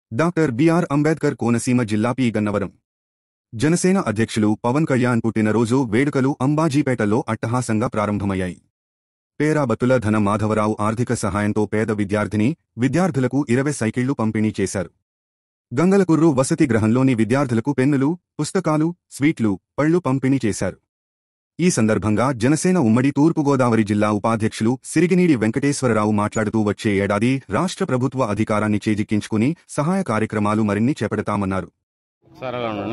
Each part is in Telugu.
డాక్టర్ బిఆర్ అంబేద్కర్ కోనసీమ జిల్లా పి గన్నవరం జనసేన అధ్యక్షులు పవన్ కళ్యాణ్ పుట్టినరోజు వేడుకలు అంబాజీపేటలో అట్టహాసంగా ప్రారంభమయ్యాయి పేరాబత్తుల ధన మాధవరావు ఆర్థిక సహాయంతో పేద విద్యార్థిని విద్యార్థులకు ఇరవై సైకిళ్లు పంపిణీ చేశారు గంగలకుర్రు వసతి గృహంలోని విద్యార్థులకు పెన్నులు పుస్తకాలు స్వీట్లు పళ్లు పంపిణీ చేశారు ఈ సందర్భంగా జనసేన ఉమ్మడి తూర్పుగోదావరి జిల్లా ఉపాధ్యక్షులు సిరిగినీడి వెంకటేశ్వరరావు మాట్లాడుతూ వచ్చే ఏడాది రాష్ట్ర ప్రభుత్వ అధికారాన్ని చేజిక్కించుకుని సహాయ కార్యక్రమాలు మరిన్ని చేపడతామన్నారు సార్ అలా ఉండండి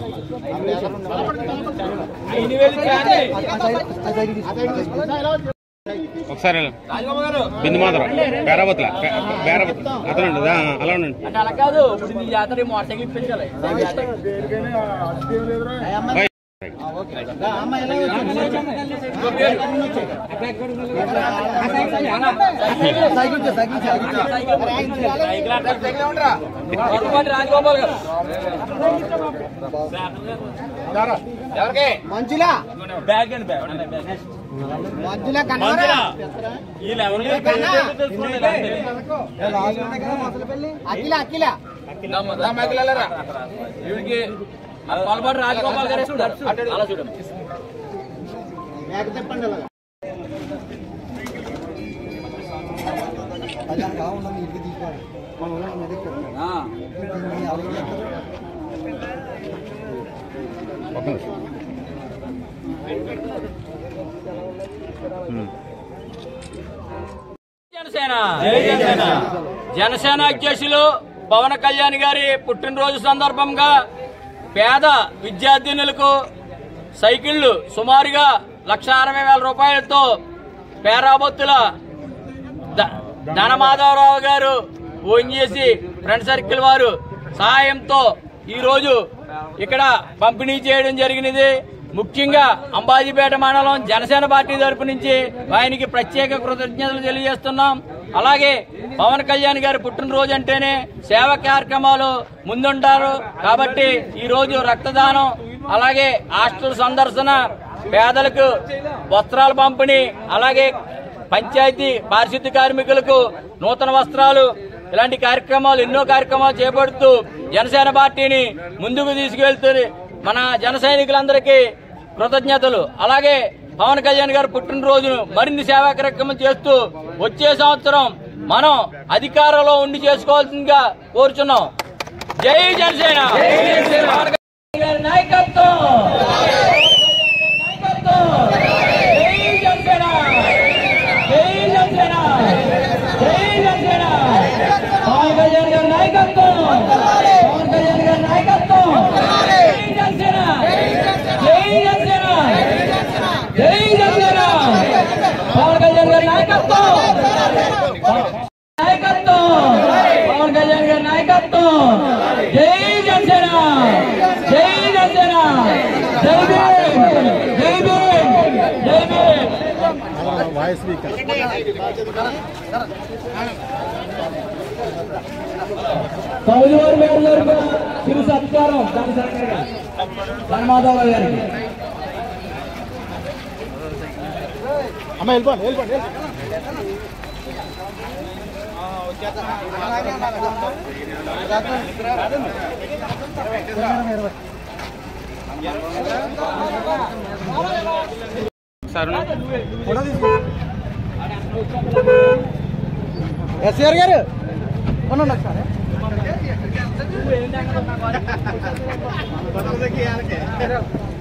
ఒకసారి ఇలా. బిందు మాత్రం పేరాబత్తుల పేరాబత్తుల అతను ఉండు. ఆ, అలా ఉండండి అంటే అలా కాదు ఇప్పుడు నీ జాతర మోటార్ సైకిల్ ఇప్పించాలి బై. కొత్తపాటి రాజగోపాల్ గారు ఎవరికి మంచులా బ్యాగ్ అండి బ్యాగ్ అన్న బ్యాగ్. మంచులా కన్నవరా వీళ్ళు ఎవరు అఖిల అఖిల వీడికి కొలపాటి రాజగోపాల్ గారు వేసుకుంటారు అలా చూడండి బ్యాగ్ చెప్పండి అలాగా ఒక్క నిమిషం. జనసేన జనసేన అధ్యక్షులు పవన్ కళ్యాణ్ గారి పుట్టినరోజు సందర్భంగా పేద విద్యార్థినులకు సైకిళ్లు సుమారుగా లక్ష అరవై వేల రూపాయలతో పేరాబొత్తుల ద- ధనమాధవరావు గారు ఫోన్ చేసి ఫ్రెండ్ సర్కిల్ వారు సహాయంతో ఈరోజు ఇక్కడ పంపిణీ చేయడం జరిగినది ముఖ్యంగా అంబాజీపేట మండలం జనసేన పార్టీ తరపు నుంచి ఆయనకి ప్రత్యేక కృతజ్ఞతలు తెలియజేస్తున్నాం అలాగే పవన్ కళ్యాణ్ గారి పుట్టినరోజు అంటేనే సేవా కార్యక్రమాలు ముందుంటారు కాబట్టి ఈ రోజు రక్తదానం అలాగే హాస్టల్ సందర్శన పేదలకు వస్త్రాల పంపిణీ అలాగే పంచాయతీ పారిశుద్ధ్య కార్మికులకు నూతన వస్త్రాలు ఇలాంటి కార్యక్రమాలు ఎన్నో కార్యక్రమాలు చేపడుతూ జనసేన పార్టీని ముందుకు తీసుకెళ్తుంది మన జన సైనికులందరికీ కృతజ్ఞతలు అలాగే పవన్ కళ్యాణ్ గారు పుట్టినరోజును మరిన్ని సేవా కార్యక్రమాలు చేస్తూ వచ్చే సంవత్సరం మనం అధికారంలో ఉండి చేసుకోవాల్సిందిగా కోరుచున్నాం జై జనసేన పవన్ కళ్యాణ్ గారి నాయకత్వం నాయకత్వం జై జనసేన జై జనసేన జై జనసేన పవన్ కళ్యాణ్ గారి నాయకత్వం పవన్ కళ్యాణ్ గారి నాయకత్వం జై జనసేన జై జనసేన జై జనసేన పవన్ కళ్యాణ్ గారి నాయకత్వం నాయకత్వం పవన్ కళ్యాణ్ గారి నాయకత్వం జై జనసేన జై జనసేన జై భీమ్ జై భీమ్ జై భీమ్ కౌలువారి గారి తరఫున చిరు సత్కారం ధనమాధవ గారికి అమ్మ వెళ్ళిపోండి వెళ్ళిపోండి సార్ ఉండండి. ఎస్ఆర్ గారు ఉండండి ఒకసారి